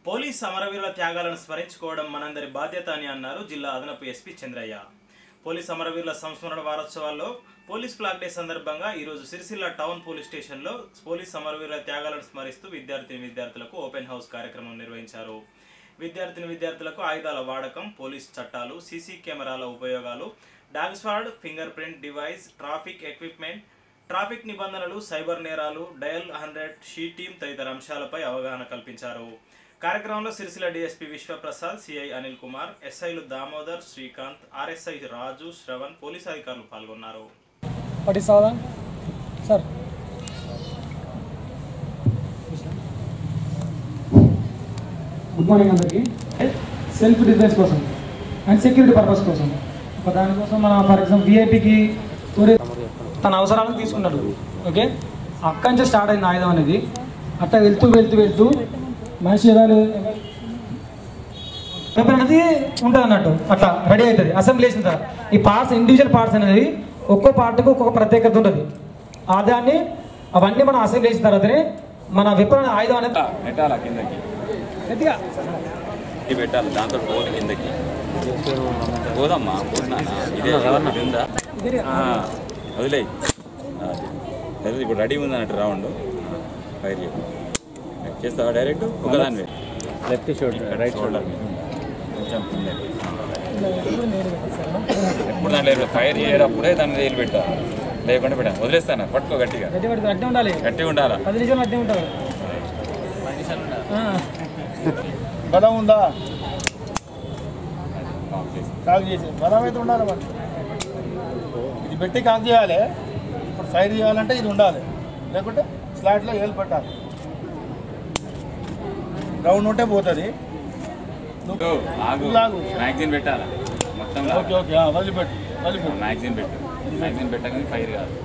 Police అమరవీరుల త్యాగాలను స్మరించుకోవడం మనందరి బాధ్యత అని అన్నారు జిల్లా అదనపు ఎస్పీ చంద్రయ్య పోలీస్ అమరవీరుల సంస్మరణ వారోత్సవాల్లో పోలీస్ ఫ్లాగ్ డే సందర్భంగా ఈరోజు సిరిసిల్ల టౌన్ పోలీస్ స్టేషన్లో పోలీస్ అమరవీరుల త్యాగాలను స్మరిస్తూ విద్యార్థిని విద్యార్థులకు ఓపెన్ హౌస్ కార్యక్రమం నిర్వహించారు విద్యార్థిని విద్యార్థులకు ఆయుధాల వాడకం పోలీస్ చట్టాలు సీసీ కెమెరాల ఉపయోగాలు dog squad fingerprint device traffic equipment traffic నిబంధనలు సైబర్ నేరాలు డయల్ హండ్రెడ్ షీ టీమ్ తదితర అంశాలపై అవగాహన కల్పించారు కార్యక్రమంలో సిరిసిల్ల డిఎస్పీ విశ్వప్రసాద్ సిఐ అనిల్ కుమార్ ఎస్ఐలు దామోదర్ శ్రీకాంత్ ఆర్ఎస్ఐ రాజు శ్రవణ్ పోలీసు అధికారులు పాల్గొన్నారు What is Savan? Sir. Good morning అందరికి సెల్ఫ్ డిఫెన్స్ కోసం అండ్ సెక్యూరిటీ పర్పస్ కోసం ఒక దానికోసం మన ఫర్ ఎగ్జాంపుల్ విఐపికి తన అవసరాలకు తీసుకున్నాడు ఓకే అక్కడి నుంచి స్టార్ట్ అయింది ఆయుధం అనేది అట్లా వెళ్తూ వెళ్తూ వెళ్తూ మనిషి ఏదాలు వెపన్ అనేది ఉంటుంది అన్నట్టు అట్లా రెడీ అవుతుంది అసెంబ్లీ చేసిన తర్వాత ఈ పార్ట్స్ ఇండివిజువల్ పార్ట్స్ అనేది ఒక్కో పార్ట్కి ఒక్కొక్క ప్రత్యేకత ఉంటుంది ఆ దాన్ని అవన్నీ మనం అసెంబ్లీ చేసిన తర్వాతనే మన వెపన్ ఆయుధం అనేది పెట్టాలా కిందకి గట్టిగా ఇది పెట్టాలి దాంతో పోదు కిందకి పోదమ్మా పోతున్నానా ఇదే ఇది ఉందా ఆ, వదిలేయ్ అది. అదే ఇప్పుడు రెడీ ఉంది అన్నట్టు రౌండ్ ఫైర్ చేయి. చేస్తావా డైరెక్ట్ ఒకదానివే లెఫ్ట్ షోల్డర్ రైట్ షోల్డర్ మీద. కొంచెం కిందకి. ఎప్పుడు దాంట్లో ఫైర్ చేయడప్పుడే దాన్ని వేలు పెట్టాలి లేకుండా పెట్టాను వదిలేస్తాను పట్టుకో గట్టిగా గట్టి పడుతుంది అట్టే ఉండాలి గట్టిగా ఉండాలా పది నిమిషాలు అట్టే ఉంటారు ఆ. బలం ఉందా కామ్ చేసి. కాక్ చేసి బలం అయితే ఉండాలి మరి ఇది పెట్టి కాక్ చేయాలి ఇప్పుడు ఫైర్ చేయాలంటే ఇది ఉండాలి లేకుంటే స్లాట్లో ఏలు పెట్టాలి రౌండ్ ఉంటే పోతుంది ఓ, ఆగు లాగు. మ్యాగజైన్ పెట్టాలా మొత్తం లాగు. ఓకే ఓకే ఆ, వదిలిపెట్టు వదిలిపెట్టు మ్యాగజైన్ పెట్టు మ్యాగజైన్ పెట్టగానే ఫైర్ కాదు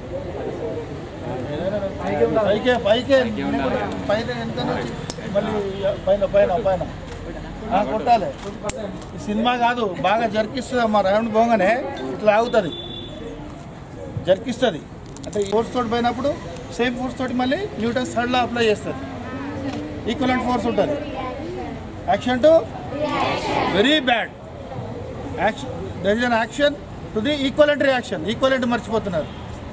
పైకే పైకే పైకే ఉండాలి. పైన ఎంత నుంచి మళ్ళీ పైన పైన పైన ఆ, కొట్టాలి ఈ సినిమా కాదు బాగా జరికిస్తుంది అమ్మా రౌండ్ పోగానే ఇట్లా ఆగుతుంది జరికిస్తుంది అంటే ఫోర్స్ తోటి పోయినప్పుడు సేమ్ ఫోర్స్ తోటి మళ్ళీ న్యూటన్ థర్డ్లో అప్లై చేస్తుంది ఈక్వలెంట్ ఫోర్స్ ఉంటుంది action to very bad action there is an action to the equivalent reaction equivalent మర్చిపోతున్నారు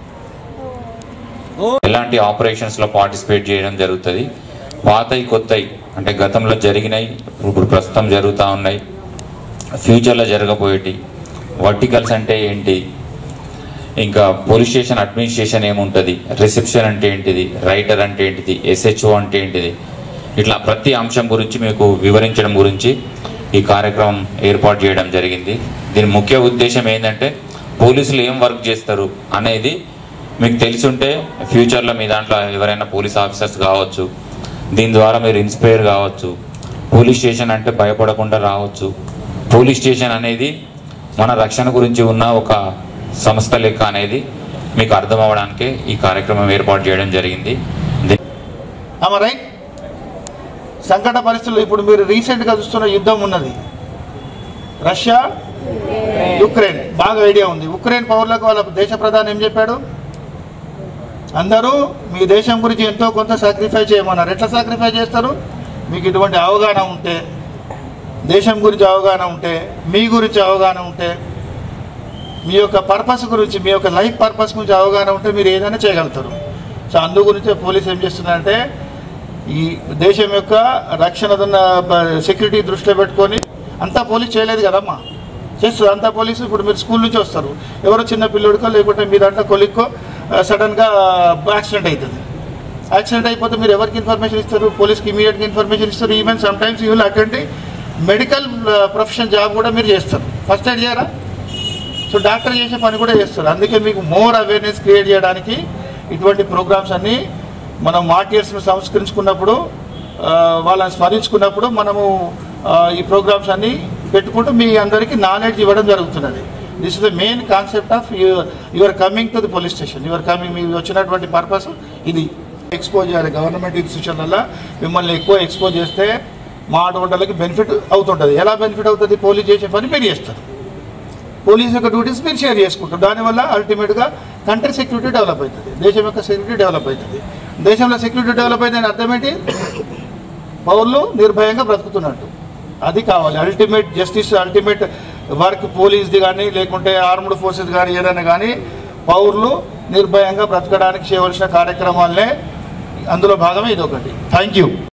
ఎలాంటి ఆపరేషన్స్లో పార్టిసిపేట్ చేయడం జరుగుతుంది పాతయి కొత్తయి అంటే గతంలో జరిగినాయి ఇప్పుడు ప్రస్తుతం జరుగుతూ ఉన్నాయి ఫ్యూచర్లో జరగబోయేటి వర్టికల్స్ అంటే ఏంటి ఇంకా పోలీస్ స్టేషన్ అడ్మినిస్ట్రేషన్ ఏముంటుంది రిసెప్షన్ అంటే ఏంటిది రైటర్ అంటే ఏంటిది ఎస్హెచ్ఓ అంటే ఏంటిది ఇట్లా ప్రతి అంశం గురించి మీకు వివరించడం గురించి ఈ కార్యక్రమం ఏర్పాటు చేయడం జరిగింది దీని ముఖ్య ఉద్దేశం ఏంటంటే పోలీసులు ఏం వర్క్ చేస్తారు అనేది మీకు తెలిసుంటే ఫ్యూచర్లో మీ దాంట్లో ఎవరైనా పోలీస్ ఆఫీసర్స్ కావచ్చు దీని ద్వారా మీరు ఇన్స్పైర్ కావచ్చు పోలీస్ స్టేషన్ అంటే భయపడకుండా రావచ్చు పోలీస్ స్టేషన్ అనేది మన రక్షణ గురించి ఉన్న ఒక సంస్థ లెక్క అనేది మీకు అర్థం అవ్వడానికే ఈ కార్యక్రమం ఏర్పాటు చేయడం జరిగింది దీ- ఆమె రైట్ సంకట పరిస్థితులు ఇప్పుడు మీరు రీసెంట్గా చూస్తున్న యుద్ధం ఉన్నది రష్యా యుక్రెయిన్ బాగా ఐడియా ఉంది ఉక్రెయిన్ పౌరులకు వాళ్ళ దేశ ప్రధాని ఏం చెప్పాడు అందరూ మీ దేశం గురించి ఎంతో కొంత సాక్రిఫై చేయమన్నారు ఎట్లా సాక్రిఫై చేస్తారు మీకు ఇటువంటి అవగాహన ఉంటే దేశం గురించి అవగాహన ఉంటే మీ గురించి అవగాహన ఉంటే మీ యొక్క పర్పస్ గురించి మీ యొక్క లైఫ్ పర్పస్ గురించి అవగాహన ఉంటే మీరు ఏదైనా చేయగలుగుతారు సో అందు గురించే పోలీస్ ఏం చేస్తున్నారంటే ఈ దేశం యొక్క రక్షణ సెక్యూరిటీ దృష్టిలో పెట్టుకొని అంతా పోలీస్ చేయలేదు కదమ్మా చేస్తుంది అంతా పోలీసు ఇప్పుడు మీరు స్కూల్ నుంచి వస్తారు ఎవరో చిన్న పిల్లోడికో లేకుంటే మీ దాంట్లో కొలిక్కో సడన్గా యాక్సిడెంట్ అవుతుంది యాక్సిడెంట్ అయిపోతే మీరు ఎవరికి ఇన్ఫర్మేషన్ ఇస్తారు పోలీస్కి ఇమీడియట్గా ఇన్ఫర్మేషన్ ఇస్తారు even sometimes you will attend medical profession job కూడా మీరు చేస్తారు ఫస్ట్ ఎయిడ్ చేయరా సో డాక్టర్ చేసే పని కూడా చేస్తారు అందుకే మీకు మోర్ అవేర్నెస్ క్రియేట్ చేయడానికి ఇటువంటి ప్రోగ్రామ్స్ అన్నీ మనం మార్టియర్స్ను సంస్కరించుకున్నప్పుడు ఆ, వాళ్ళని స్మరించుకున్నప్పుడు మనము ఆ, ఈ ప్రోగ్రామ్స్ అన్నీ పెట్టుకుంటూ మీ అందరికీ నాలెడ్జ్ ఇవ్వడం జరుగుతున్నది this is the main concept of your coming to the police station your coming మీకు వచ్చినటువంటి పర్పస్ ఇది ఎక్స్పోజ్ చేయాలి గవర్నమెంట్ ఇన్స్టిట్యూషన్ వల్ల మిమ్మల్ని ఎక్కువ ఎక్స్పోజ్ చేస్తే మా ఆడవాళ్ళకి బెనిఫిట్ అవుతుంటుంది ఎలా బెనిఫిట్ అవుతుంది పోలీస్ చేసే పని మీరు చేస్తారు పోలీస్ యొక్క డ్యూటీస్ మీరు షేర్ చేసుకుంటారు దానివల్ల అల్టిమేట్గా కంట్రీ సెక్యూరిటీ డెవలప్ అవుతుంది దేశం యొక్క సెక్యూరిటీ డెవలప్ అవుతుంది దేశంలో సెక్యూరిటీ డెవలప్ అయిందని అర్థం ఏంటి పౌరులు నిర్భయంగా బ్రతుకుతున్నట్టు అది కావాలి అల్టిమేట్ జస్టిస్ అల్టిమేట్ వర్క్ పోలీస్ది కానీ లేకుంటే ఆర్మ్డ్ ఫోర్సెస్ కానీ ఏదైనా కానీ పౌరులు నిర్భయంగా బ్రతకడానికి చేయవలసిన కార్యక్రమాలనే అందులో భాగమే ఇది ఒకటి థ్యాంక్ యూ